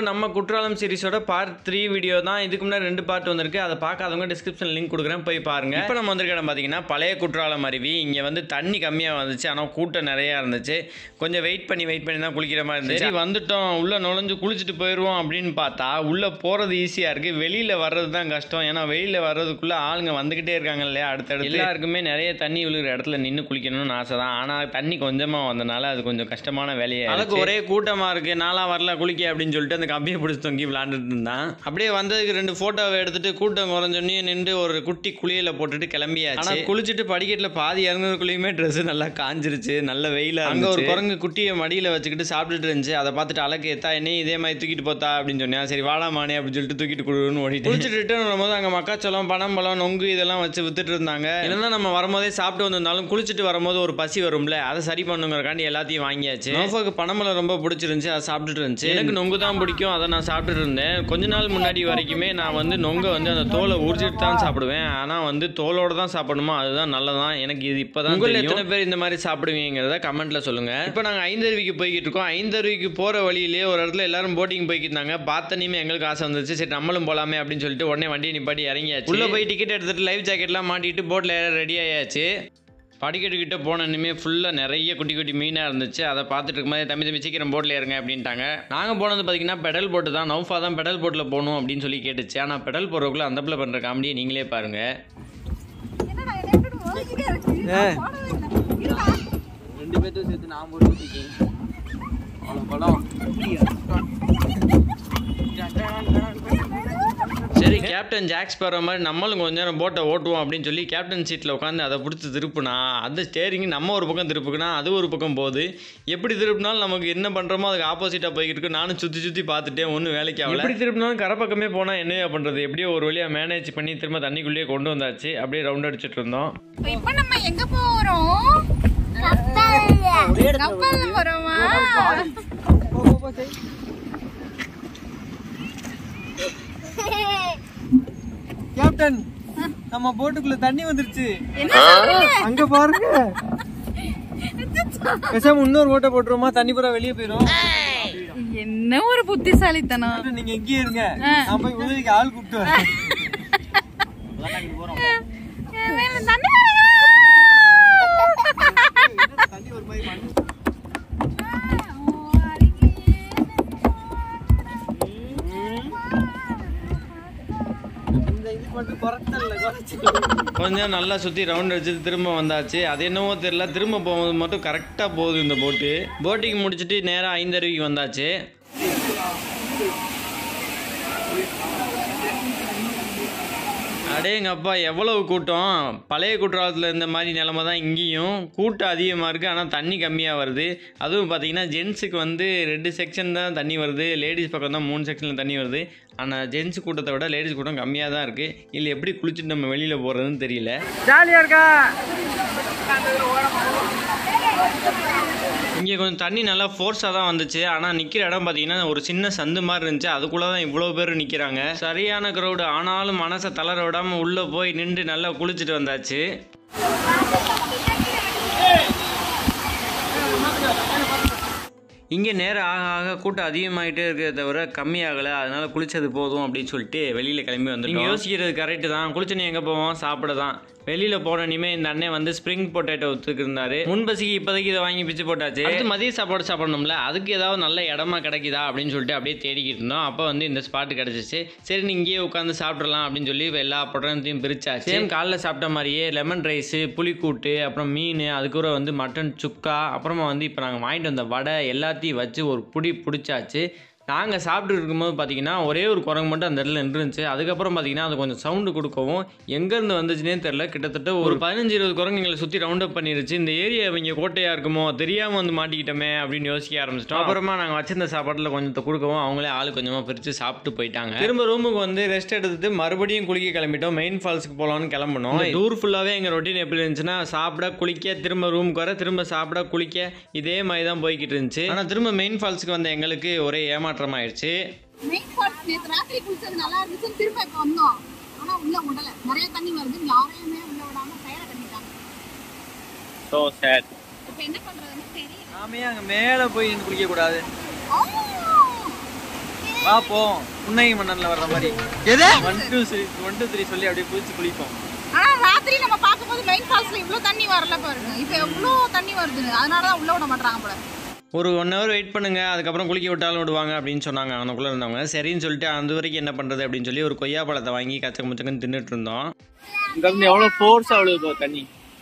நம்ம குற்றாலம் சீரிஸோட part three video தான் இதுக்கு முன்னாடி ரெண்டு பார்ட் வந்திருக்கு அதை பார்க்காதவங்க டிஸ்கிரிப்ஷன் லிங்க் கொடுக்குறேன் போய் பாருங்க இப்போ நம்ம வந்திருக்க இடம் பார்த்தீங்கன்னா பழைய குற்றாலம் அருவி இங்கே வந்து தண்ணி கம்மியாக வந்துச்சு ஆனால் கூட்டம் நிறையா இருந்துச்சு கொஞ்சம் வெயிட் பண்ணி வெயிட் பண்ணி தான் குளிக்கிற மாதிரி இருந்துச்சு சரி வந்துட்டோம் உள்ளே நுழைஞ்சு குளிச்சுட்டு போயிடுவோம் அப்படின்னு பார்த்தா உள்ளே போகிறது ஈஸியாக இருக்குது வெளியில் வர்றது தான் கஷ்டம் ஏன்னா வெளியில் வர்றதுக்குள்ளே ஆளுங்க வந்துக்கிட்டே இருக்காங்க இல்லையா அடுத்தடுத்து எல்லாருக்குமே நிறைய தண்ணி விழுகிற இடத்துல நின்று குளிக்கணும்னு ஆசை தான் ஆனால் தண்ணி கொஞ்சமாக வந்தனால அது கொஞ்சம் கஷ்டமான வேலையை அதுக்கு ஒரே கூட்டமாக இருக்குது நாளாக வரல குளிக்க அப்படின்னு சொல்லிட்டு அந்த கம்பியை பிடிச்சி தொங்கி விளாண்டுட்டு இருந்தான் அப்படியே வந்ததுக்கு ரெண்டு ஃபோட்டோவை எடுத்துட்டு கூட்டம் குறைஞ்சோன்னே நின்று ஒரு குட்டி குளியல போட்டுட்டு கிளம்பியாச்சு ஆனால் குளிச்சுட்டு படிக்கட்டில் பாதி இறங்குறதுக்குள்ளேயுமே ட்ரெஸ் நல்லா காஞ்சிருச்சு நல்ல வெயிலாக அங்கே ஒரு குரங்கு குட்டியை மடியில் வச்சுக்கிட்டு சாப்பிட்டுட்டு இருந்துச்சு அதை பார்த்துட்டு அழகு ஏத்தா என்னையும் இதே மாதிரி தூக்கிட்டு போத்தா அப்படின்னு சொன்னேன் சரி வாடாமானே அப்படின்னு சொல்லிட்டு தூக்கிட்டு கொடுன்னு ஓடிட்டு குளிச்சுட்டு ரிட்டர்ன் வரும்போது அங்கே மக்காச்சோளம் பனம் பழம் நொங்கு இதெல்லாம் வச்சு வித்துட்டு இருந்தாங்க இல்லைன்னா நம்ம வரும்போதே சாப்பிட்டு வந்திருந்தாலும் குளிச்சுட்டு வரும்போது ஒரு பசி வரும்ல அதை சரி பண்ணுங்கிறக்காண்டி எல்லாத்தையும் வாங்கியாச்சு நோஃபாக்கு பனம்பழம் ரொம்ப பிடிச்சிருந்துச்சு அதை சாப்பிட்டுட்டு இருந்துச்சு எனக்கு நொங்கு தான் பிடிக்கும் அதை நான் சாப்பிட்டுட்டு இருந்தேன் கொஞ்ச நாள் முன்னாடி வரைக்குமே நான் வந்து நொங்கை வந்து அந்த தோலை உரிச்சிட்டு தான் சாப்பிடுவேன் ஆனால் வந்து தோலோட தான் சாப்பிடணுமா அதுதான் நல்லதான் எனக்கு இது இப்போ தான் உங்களில் எத்தனை பேர் இந்த மாதிரி சாப்பிடுவீங்கிறத கமெண்ட்ல சொல்லுங்க இப்போ நாங்கள் ஐந்தருவிக்கு போய்கிட்டு இருக்கோம் ஐந்தருவிக்கு போகிற வழியிலேயே ஒரு இடத்துல எல்லாரும் போட்டிங் போய்கிட்டு இருந்தாங்க பார்த்தனையுமே எங்களுக்கு ஆசை வந்துச்சு சரி நம்மளும் போகலாமே அப்படின்னு சொல்லிட்டு உடனே வண்டியை நிப்பாட்டி இறங்கியாச்சு உள்ள போய் டிக்கெட் எடுத்துட்டு லைஃப் ஜாக்கெட்லாம் மாட்டிட்டு போட்டில் ரெடி ஆயாச்சு படிக்கட்டுக்கிட்ட போனோன்னுமே ஃபுல்லாக நிறைய குட்டி குட்டி மீனாக இருந்துச்சு அதை பார்த்துட்டு இருக்கும்போது தம்பி தம்பி சீக்கிரம் போட்டில் ஏறுங்க அப்படின்ட்டாங்க நாங்கள் போனது பார்த்தீங்கன்னா பெடல் போட்டு தான் நௌஃபா தான் பெடல் போட்டில் போகணும் அப்படின்னு சொல்லி கேட்டுச்சு ஆனால் பெடல் போடுறதுக்குள்ள அந்த பிள்ளை பண்ணுற காமெடியை நீங்களே பாருங்கள் என்னடா என்னை விட்டுட்டு ஓடிக்கிட்டே இருக்கு. நான் போடவே இல்லை. இருடா. ரெண்டு பேர்த்தும் சேர்த்து நான் போட்டு ஊற்றிக்கேன் அவ்வளோ படம் சரி கேப்டன் ஜாக்ஸ் போகிற மாதிரி நம்மளும் கொஞ்ச நேரம் போட்டை ஓட்டுவோம் அப்படின்னு சொல்லி கேப்டன் சீட்டில் உட்காந்து அதை பிடிச்சி திருப்புனா அந்த ஸ்டேரிங் நம்ம ஒரு பக்கம் திருப்புக்குனா அது ஒரு பக்கம் போகுது எப்படி திருப்பினாலும் நமக்கு என்ன பண்ணுறோமோ அதுக்கு ஆப்போசிட்டாக போய்கிட்டு இருக்கு நானும் சுற்றி சுற்றி பார்த்துட்டேன் ஒன்றும் வேலைக்கு ஆகல எப்படி திருப்பினாலும் கரை பக்கமே போனால் என்னையா பண்ணுறது எப்படியோ ஒரு வழியாக மேனேஜ் பண்ணி திரும்ப தண்ணிக்குள்ளேயே கொண்டு வந்தாச்சு அப்படியே ரவுண்ட் அடிச்சிட்டு இருந்தோம் இப்ப நம்ம எங்க போறோம் கப்பல்ல போறோமா கேப்டன் நம்ம போட்டுக்குள்ள தண்ணி வந்துருச்சு என்ன சொல்றீங்க? அங்க பாருங்க பேசாம இன்னொரு ஓட்டை போட்டுருமா தண்ணி பூரா வெளியே போயிடும் என்ன ஒரு புத்திசாலித்தனம் கேப்டன், நீங்க எங்கேயே இருங்க நான் போய் உதவிக்கு ஆள் கூப்பிட்டு வரேன் தண்ணி தண்ணி ஒரு மாதிரி மண்ணு. இந்த இது மட்டும் குறைச்சல குறைச்சல் கொஞ்சம் நல்லா சுற்றி ரவுண்ட் அடிச்சுட்டு திரும்ப வந்தாச்சு அது என்னவோ தெரியல திரும்ப போகும்போது மட்டும் கரெக்டாக போகுது இந்த போட்டு போட்டிங் முடிச்சுட்டு நேராக ஐந்தருவிக்கு வந்தாச்சு அடேங்கப்பா எவ்வளவு கூட்டம் பழைய குற்றாலத்தில் இருந்த மாதிரி நிலமை தான் இங்கேயும் கூட்டம் அதிகமாக இருக்குது ஆனால் தண்ணி கம்மியாக வருது அதுவும் பார்த்தீங்கன்னா ஜென்ஸுக்கு வந்து ரெண்டு செக்ஷன் தான் தண்ணி வருது லேடிஸ் பக்கம் தான் மூணு செக்ஷனில் தண்ணி வருது ஆனால் ஜென்ஸ் கூட்டத்தை விட லேடிஸ் கூட்டம் கம்மியாக தான் இருக்குது இல்லை எப்படி குளிச்சுட்டு நம்ம வெளியில் போகிறதுன்னு தெரியல ஜாலியா இருக்கா இங்கே கொஞ்சம் தண்ணி நல்லா ஃபோர்ஸாக தான் வந்துச்சு ஆனால் நிற்கிற இடம் பார்த்தீங்கன்னா ஒரு சின்ன சந்து மாதிரி இருந்துச்சு அதுக்குள்ளே தான் இவ்வளோ பேர் நிற்கிறாங்க சரியான க்ரௌடு ஆனாலும் மனசை தளர விடாமல் உள்ளே போய் நின்று நல்லா குளிச்சுட்டு வந்தாச்சு இங்கே நேரம் ஆக ஆக கூட்டம் அதிகமாகிட்டே இருக்கிறத தவிர கம்மியாகலை அதனால குளிச்சது போதும் அப்படின்னு சொல்லிட்டு வெளியில் கிளம்பி வந்து நீங்கள் யோசிக்கிறது கரெக்டு தான் குளிச்சுன்னு எங்கே போவோம் சாப்பிட தான் வெளியில் போன இனிமே இந்த அண்ணன் வந்து ஸ்ப்ரிங் பொட்டேட்டோ இருந்தாரு முன்பசிக்கு இப்போதைக்கு இதை வாங்கி பிச்சு போட்டாச்சு அடுத்து மதிய சாப்பாடு சாப்பிடணும்ல அதுக்கு ஏதாவது நல்ல இடமா கிடைக்குதா அப்படின்னு சொல்லிட்டு அப்படியே தேடிக்கிட்டு இருந்தோம் அப்போ வந்து இந்த ஸ்பாட் கிடச்சிச்சு சரி நீ இங்கேயே உட்காந்து சாப்பிட்றலாம் அப்படின்னு சொல்லி எல்லா பட்டணத்தையும் பிரிச்சாச்சு சேம் காலைல சாப்பிட்ட மாதிரியே லெமன் ரைஸு புளிக்கூட்டு அப்புறம் மீன் அதுக்கப்புறம் வந்து மட்டன் சுக்கா அப்புறமா வந்து இப்போ நாங்கள் வாங்கிட்டு வந்த வடை எல்லாத்தையும் வச்சு ஒரு புடி பிடிச்சாச்சு நாங்கள் சாப்பிட்டு இருக்கும்போது பார்த்தீங்கன்னா ஒரே ஒரு குரங்கு மட்டும் அந்த இடத்துல நின்றுச்சு அதுக்கப்புறம் பார்த்தீங்கன்னா அது கொஞ்சம் சவுண்டு கொடுக்கவும் எங்கேருந்து வந்துச்சுனே தெரில கிட்டத்தட்ட ஒரு பதினஞ்சு இருபது குரங்கு எங்களை சுற்றி ரவுண்ட் அப் பண்ணிருச்சு இந்த ஏரியா இவங்க கோட்டையாக இருக்குமோ தெரியாமல் வந்து மாட்டிக்கிட்டோமே அப்படின்னு யோசிக்க ஆரம்பிச்சிட்டோம் அப்புறமா நாங்கள் வச்சிருந்த சாப்பாட்டில் கொஞ்சத்தை கொடுக்கவும் அவங்களே ஆள் கொஞ்சமாக பிரித்து சாப்பிட்டு போயிட்டாங்க திரும்ப ரூமுக்கு வந்து ரெஸ்ட் எடுத்துட்டு மறுபடியும் குளிக்க கிளம்பிட்டோம் மெயின் ஃபால்ஸுக்கு போகலான்னு கிளம்பணும் டூர் ஃபுல்லாகவே எங்கள் ரொட்டீன் எப்படி இருந்துச்சுன்னா சாப்பிட குளிக்க திரும்ப ரூமுக்கு வர திரும்ப சாப்பிட குளிக்க இதே மாதிரி தான் போய்கிட்டு இருந்துச்சு ஆனால் திரும்ப மெயின் ஃபால்ஸுக்கு வந்த எங்களுக்கு ஒரே ஏமாற்றம் ஆயிடுச்சு மெயின் ஃபால்ஸ் நேத்து ராத்திரி குளிச்சது நல்லா இருந்துச்சு திரும்ப இப்ப வந்தோம் ஆனா உள்ள விடல நிறைய தண்ணி வருது யாரையுமே உள்ள விடாம கயிற கட்டிட்டாங்க ஸோ சேட் இப்ப என்ன பண்றதுன்னு தெரியல நாமே அங்க மேல போய் நின்று குளிக்க கூடாது ஆ! ஏ, வா போவோம் புன்னகை மன்னன்ல வர்ற மாதிரி எது one two one two three சொல்லி அப்படியே குளிச்சு குளிப்போம் ஆனா ராத்திரி நம்ம பார்க்கும்போது மெயின் ஃபால்ஸ்ல இவ்வளவு தண்ணி வரல பாருங்க இப்போ எவ்வளவு தண்ணி வருது அதனாலதான் உள்ள விட மாட்டாங்க போல ஒரு ஒன் ஹவர் வெயிட் பண்ணுங்க அதுக்கப்புறம் குளிக்க விட்டாலும் விடுவாங்க அப்படின்னு சொன்னாங்க அவனுக்குள்ளே இருந்தவங்க சரின்னு சொல்லிட்டு அந்த வரைக்கும் என்ன பண்ணுறது அப்படின்னு சொல்லி ஒரு கொய்யா பழத்தை வாங்கி கச்சக்க முச்சக்கன்னு தின்னுட்டு இருந்தோம் இங்க இருந்து எவ்வளவு ஃபோர்ஸ் அவ்வளவு தண்ணி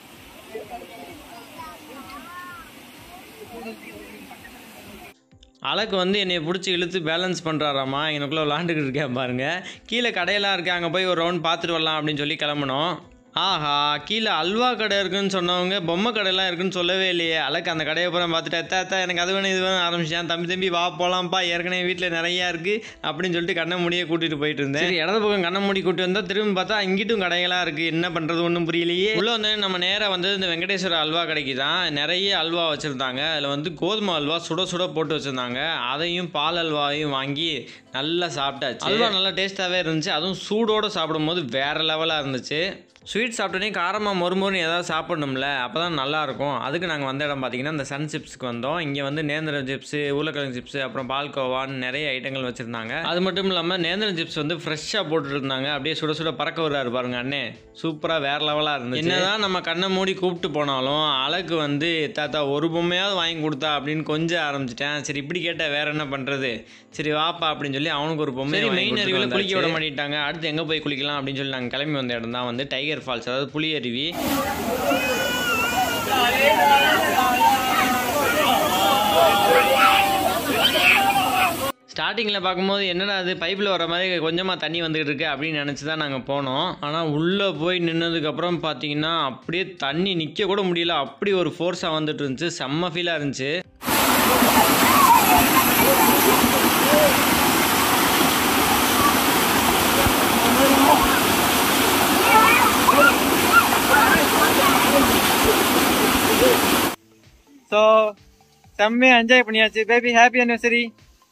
அழகு வந்து என்னை பிடிச்சி இழுத்து பேலன்ஸ் பண்ணுறாராம்மா எனக்குள்ளே விளாண்டுக்கிட்டு இருக்கேன் பாருங்க கீழே கடையெல்லாம் இருக்கு அங்கே போய் ஒரு ரவுண்ட் பார்த்துட்டு வரலாம் அப்படின்னு சொல்லி கிளம்புனோம் ஆஹா கீழே அல்வா கடை இருக்குன்னு சொன்னவங்க பொம்மை கடையெல்லாம் இருக்குன்னு சொல்லவே இல்லையே அழகு அந்த கடையை பூரா பார்த்துட்டு அத்தா அத்தா எனக்கு அது வேணும் இது வேணும் ஆரம்பிச்சேன் தம்பி தம்பி வா போகலாம்ப்பா ஏற்கனவே வீட்டில் நிறையா இருக்குது அப்படின்னு சொல்லிட்டு கண்ணை மூடியே கூட்டிகிட்டு போயிட்டு இருந்தேன் சரி இடது பக்கம் கண்ணை மூடி கூட்டி வந்தால் திரும்பி பார்த்தா இங்கிட்டும் கடைகளாக இருக்குது என்ன பண்ணுறது ஒன்றும் புரியலையே உள்ள வந்து நம்ம நேராக வந்து இந்த வெங்கடேஸ்வர அல்வா கடைக்கு தான் நிறைய அல்வா வச்சுருந்தாங்க அதில் வந்து கோதுமை அல்வா சுட சுட போட்டு வச்சுருந்தாங்க அதையும் பால் அல்வாவையும் வாங்கி நல்லா சாப்பிட்டாச்சு அல்வா நல்லா டேஸ்ட்டாகவே இருந்துச்சு அதுவும் சூடோடு சாப்பிடும்போது வேறு லெவலாக இருந்துச்சு ஸ்வீட் சாப்பிட்டோன்னே காரமாக மொறுமொறுன்னு ஏதாவது சாப்பிடணும்ல அப்போ தான் நல்லாயிருக்கும் அதுக்கு நாங்கள் வந்த இடம் பார்த்தீங்கன்னா இந்த சன் சிப்ஸ்க்கு வந்தோம் இங்கே வந்து நேந்திரம் சிப்ஸு உருளைக்கிழங்கு சிப்ஸு அப்புறம் பால்கோவான்னு நிறைய ஐட்டங்கள் வச்சுருந்தாங்க அது மட்டும் இல்லாமல் நேந்திரம் சிப்ஸ் வந்து ஃப்ரெஷ்ஷாக போட்டுருந்தாங்க அப்படியே சுட சுட பறக்க விடுறாரு பாருங்க அண்ணே சூப்பராக வேறு லெவலாக இருந்துச்சு என்னதான் நம்ம கண்ணை மூடி கூப்பிட்டு போனாலும் அழகு வந்து தாத்தா ஒரு பொம்மையாவது வாங்கி கொடுத்தா அப்படின்னு கொஞ்சம் ஆரம்பிச்சிட்டேன் சரி இப்படி கேட்டால் வேற என்ன பண்ணுறது சரி வாப்பா அப்படின்னு சொல்லி அவனுக்கு ஒரு பொம்மை மெயின் அருவியில் குளிக்க விட மாட்டிட்டாங்க அடுத்து எங்கே போய் குளிக்கலாம் அப்படின்னு சொல்லி நாங்கள் கிளம்பி வந்த இடம் தான் வந்து டைகர் ஃபால்ஸ் அதாவது புலி அருவி ஸ்டார்டிங்கில் பார்க்கும்போது என்னடா அது பைப்பில் வர மாதிரி கொஞ்சமாக தண்ணி வந்துகிட்டு இருக்கு அப்படின்னு நினச்சி தான் நாங்கள் போனோம் ஆனால் உள்ளே போய் நின்னதுக்கப்புறம் பார்த்தீங்கன்னா அப்படியே தண்ணி நிற்க கூட முடியல அப்படி ஒரு ஃபோர்ஸாக வந்துட்டு இருந்துச்சு செம்ம ஃபீலாக இருந்துச்சு ஸோ செம்மையா என்ஜாய் பண்ணியாச்சு பேபி ஹாப்பி அனிவர்சரி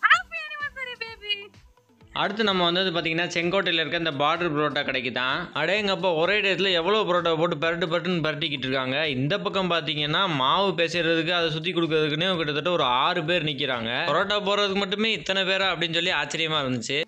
அடுத்து நம்ம வந்தது பார்த்தீங்கன்னா செங்கோட்டையில் இருக்க இந்த பார்டர் புரோட்டா கடைக்கு தான் அடேங்கப்பா ஒரே டேத்தில் எவ்வளோ புரோட்டா போட்டு பரட்டு பரட்டுன்னு பரட்டிக்கிட்டு இருக்காங்க இந்த பக்கம் பார்த்தீங்கன்னா மாவு பேசுறதுக்கு அதை சுற்றி கொடுக்கறதுக்குன்னே கிட்டத்தட்ட ஒரு ஆறு பேர் நிற்கிறாங்க புரோட்டா போடுறதுக்கு மட்டுமே இத்தனை பேரா அப்படின்னு சொல்லி ஆச்சரியமாக இருந்துச்சு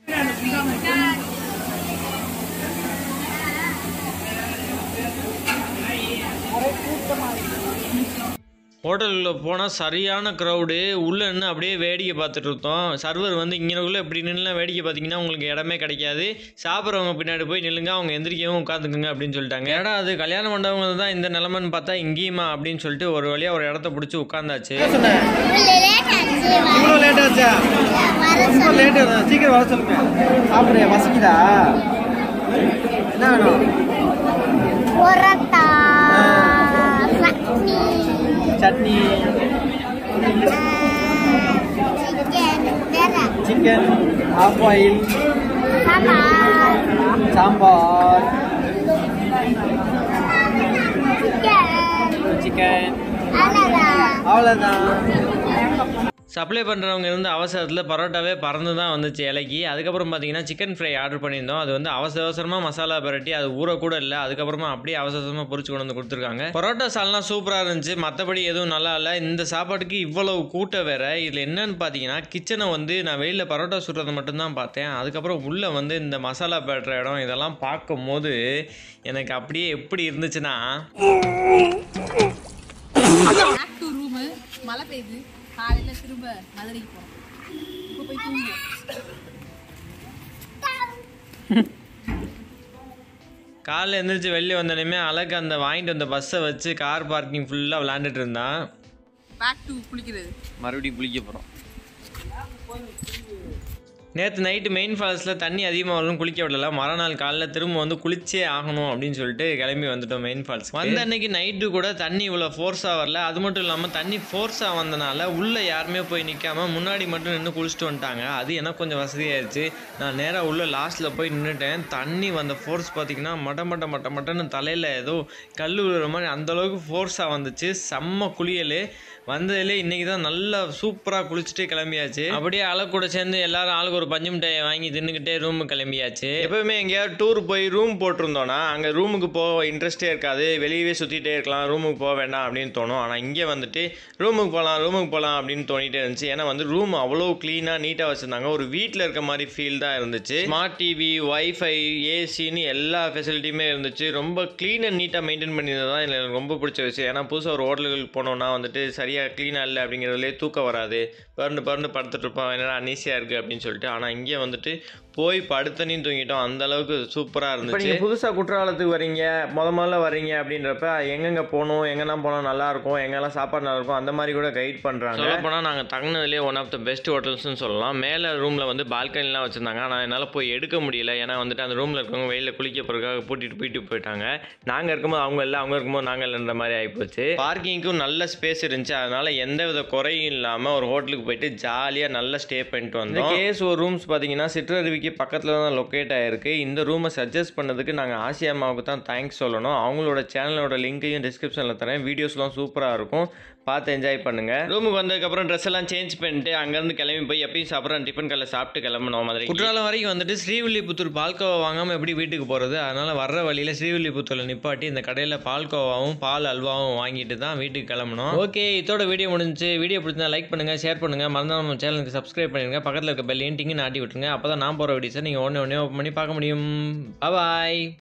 ஹோட்டலுக்குள்ள போனால் சரியான க்ரௌடு உள்ளே நின்று அப்படியே வேடிக்கை பார்த்துட்டு இருந்தோம் சர்வர் வந்து இங்கனக்குள்ளே இப்படி நின்று வேடிக்கை பார்த்தீங்கன்னா உங்களுக்கு இடமே கிடைக்காது சாப்பிட்றவங்க பின்னாடி போய் நில்லுங்க அவங்க எந்திரிக்கவும் உட்காந்துக்குங்க அப்படின்னு சொல்லிட்டாங்க ஏடா அது கல்யாண மண்டபம் தான் இந்த நிலமைன்னு பார்த்தா இங்கேயுமா அப்படின்னு சொல்லிட்டு ஒரு வழியாக ஒரு இடத்த பிடிச்சி உட்காந்தாச்சு இவ்வளோ லேட் ஆச்சா ரொம்ப லேட் சீக்கிரம் வர சொல்லுங்க சாப்பிடுறியா பசிக்குதா என்ன வேணும் பொரோட்டா சட்னி சட்னி சிக்கன் வேற சிக்கன் ஆஃப் ஆயில் சாம்பார் சாம்பார் சிக்கன் சிக்கன் அவ்வளோதான் அவ்வளோதான் சப்ளை பண்ணுறவங்க இருந்து அவசரத்தில் பரோட்டாவே பறந்து தான் வந்துச்சு இலைக்கு அதுக்கப்புறம் பார்த்தீங்கன்னா சிக்கன் ஃப்ரை ஆர்டர் பண்ணியிருந்தோம் அது வந்து அவசர அவசரமாக மசாலா பரட்டி அது ஊற கூட இல்லை அதுக்கப்புறமா அப்படியே அவசர அவசரமாக பொரிச்சு கொண்டு வந்து கொடுத்துருக்காங்க பரோட்டா சால்னா சூப்பராக இருந்துச்சு மற்றபடி எதுவும் நல்லா இல்லை இந்த சாப்பாட்டுக்கு இவ்வளவு கூட்டம் வேற இதில் என்னன்னு பார்த்தீங்கன்னா கிச்சனை வந்து நான் வெளியில் பரோட்டா சுடுறதை மட்டும்தான் பார்த்தேன் அதுக்கப்புறம் உள்ளே வந்து இந்த மசாலா பட்டுற இடம் இதெல்லாம் பார்க்கும்போது எனக்கு அப்படியே எப்படி இருந்துச்சுன்னா பேக் டு ரூமு மழை பெய்யுது காலையில திரும்ப மதுரைக்கு போறோம் இப்போ போய் தூங்கு காலைல எழுந்திரிச்சு வெளியே வந்தோடனே அழகு அந்த வாங்கிட்டு வந்த பஸ்ஸை வச்சு கார் பார்க்கிங் ஃபுல்லாக விளாண்டுட்டு இருந்தான் பேக் டு குளிக்கிறது மறுபடியும் குளிக்க போகிறோம் நேற்று நைட்டு மெயின் ஃபால்ஸில் தண்ணி அதிகமாக வரும் குளிக்க விடல மறுநாள் காலைல திரும்ப வந்து குளிச்சே ஆகணும் அப்படின்னு சொல்லிட்டு கிளம்பி வந்துட்டோம் மெயின் ஃபால்ஸ் வந்த அன்னைக்கு நைட்டு கூட தண்ணி இவ்வளோ ஃபோர்ஸாக வரல அது மட்டும் இல்லாமல் தண்ணி ஃபோர்ஸாக வந்தனால உள்ளே யாருமே போய் நிற்காம முன்னாடி மட்டும் நின்று குளிச்சுட்டு வந்துட்டாங்க அது எனக்கு கொஞ்சம் வசதியாயிருச்சு நான் நேராக உள்ள லாஸ்ட்டில் போய் நின்றுட்டேன் தண்ணி வந்த ஃபோர்ஸ் பார்த்தீங்கன்னா மட்ட மட்ட மட்ட மட்டன்னு தலையில் ஏதோ கல் விழுற மாதிரி அந்த அளவுக்கு ஃபோர்ஸாக வந்துச்சு செம்ம குளியல் வந்ததுலே இன்னைக்கு தான் நல்லா சூப்பராக குளிச்சுட்டு கிளம்பியாச்சு அப்படியே அழகு கூட சேர்ந்து எல்லாரும் ஆளுக்கு ஒரு பஞ்சு மிட்டாயை வாங்கி தின்னுக்கிட்டே ரூமுக்கு கிளம்பியாச்சு எப்பவுமே எங்கேயாவது டூர் போய் ரூம் போட்டிருந்தோன்னா அங்கே ரூமுக்கு போக இன்ட்ரெஸ்டே இருக்காது வெளியவே சுற்றிட்டே இருக்கலாம் ரூமுக்கு போக வேண்டாம் அப்படின்னு தோணும் ஆனால் இங்கே வந்துட்டு ரூமுக்கு போகலாம் ரூமுக்கு போகலாம் அப்படின்னு தோணிட்டே இருந்துச்சு ஏன்னா வந்து ரூம் அவ்வளோ க்ளீனாக நீட்டாக வச்சுருந்தாங்க ஒரு வீட்டில் இருக்க மாதிரி ஃபீல் தான் இருந்துச்சு ஸ்மார்ட் டிவி வைஃபை ஏசின்னு எல்லா ஃபெசிலிட்டியுமே இருந்துச்சு ரொம்ப க்ளீன் அண்ட் நீட்டாக மெயின்டைன் பண்ணியிருந்தது தான் எனக்கு ரொம்ப பிடிச்ச விஷயம் ஏன்னா புதுசாக ஒரு ஹோட்டலுக்கு போனோம்னா வந்துட்டு சரியாக க்ளீனாக இல்லை அப்படிங்கிறதுலே தூக்கம் வராது பறந்து பறந்து படுத்துட்டு இருப்போம் என்னடா அனீசியாக இருக்குது அப்படின்னு சொல்லிட்டு ஆனால் இங்கே வந்துட்டு போய் படுத்தனையும் தூங்கிட்டோம் அந்த அளவுக்கு சூப்பராக இருந்துச்சு நீங்கள் புதுசாக குற்றாலத்துக்கு வரீங்க முத முதல்ல வரீங்க அப்படின்றப்ப எங்கெங்கே போகணும் எங்கெல்லாம் போனால் நல்லா இருக்கும் எங்கெல்லாம் சாப்பாடு நல்லா இருக்கும் அந்த மாதிரி கூட கைட் பண்ணுறாங்க சொல்ல போனால் நாங்கள் தங்கினதுலேயே ஒன் ஆஃப் த பெஸ்ட் ஹோட்டல்ஸ்னு சொல்லலாம் மேலே ரூமில் வந்து பால்கனிலாம் வச்சுருந்தாங்க ஆனால் என்னால் போய் எடுக்க முடியல ஏன்னா வந்துட்டு அந்த ரூமில் இருக்கவங்க வெயிலில் குளிக்க போகிறதுக்காக கூட்டிகிட்டு போயிட்டு போயிட்டாங்க நாங்கள் இருக்கும்போது அவங்க இல்லை அவங்க இருக்கும்போது நாங்கள் இல்லைன்ற மாதிரி ஆகிப்போச்சு பார்க்கிங்க்கும் நல்ல ஸ்பேஸ் இருந்துச்சு அதனால எந்த வித குறையும் இல்லாமல் ஒரு ஹோட்டலுக்கு போயிட்டு ஜாலியாக நல்லா ஸ்டே பண்ணிட்டு வந்தோம் கேஸ் ஒரு ரூம்ஸ் பார்த்தீங்கன்னா சிற்றருவிக்கு பக்கத்தில் தான் லொக்கேட் ஆகிருக்கு இந்த ரூமை சஜஸ்ட் பண்ணதுக்கு நாங்கள் ஆசியாமாவுக்கு தான் தேங்க்ஸ் சொல்லணும் அவங்களோட சேனலோட லிங்க்கையும் டிஸ்கிரிப்ஷனில் தரேன் வீடியோஸ்லாம் சூப்பராக இருக்கும் பார்த்து என்ஜாய் பண்ணுங்க ரூமுக்கு வந்ததுக்கப்புறம் ட்ரெஸ் எல்லாம் சேஞ்ச் பண்ணிட்டு அங்கேருந்து கிளம்பி போய் எப்பயும் சாப்பிட்றோம் டிஃபன் கல்ல சாப்பிட்டு கிளம்பணும் மாதிரி குற்றாலம் வரைக்கும் வந்துட்டு ஸ்ரீவில்லிபுத்தூர் பால்கோவா வாங்காமல் எப்படி வீட்டுக்கு போகிறது அதனால் வர்ற வழியில் ஸ்ரீவில்லிபுத்தூரில் நிப்பாட்டி இந்த கடையில் பால்கோவாவும் பால் அல்வாவும் வாங்கிட்டு தான் வீட்டுக்கு கிளம்பணும் ஓகே இதோட வீடியோ முடிஞ்சு வீடியோ பிடிச்சா லைக் பண்ணுங்கள் ஷேர் பண்ணுங்கள் மறந்தால் நம்ம சேனலுக்கு சப்ஸ்கிரைப் பண்ணிடுங்க பக்கத்தில் இருக்க பெல் ஏன்ட்டிங்க நாட்டி விட்டுருங்க அப்போ தான் நான் போகிற வீடியோஸை நீங்கள் ஒன்று ஒன்றே ஓப்பன் பண்ணி பார்க்க முடியும் பாய்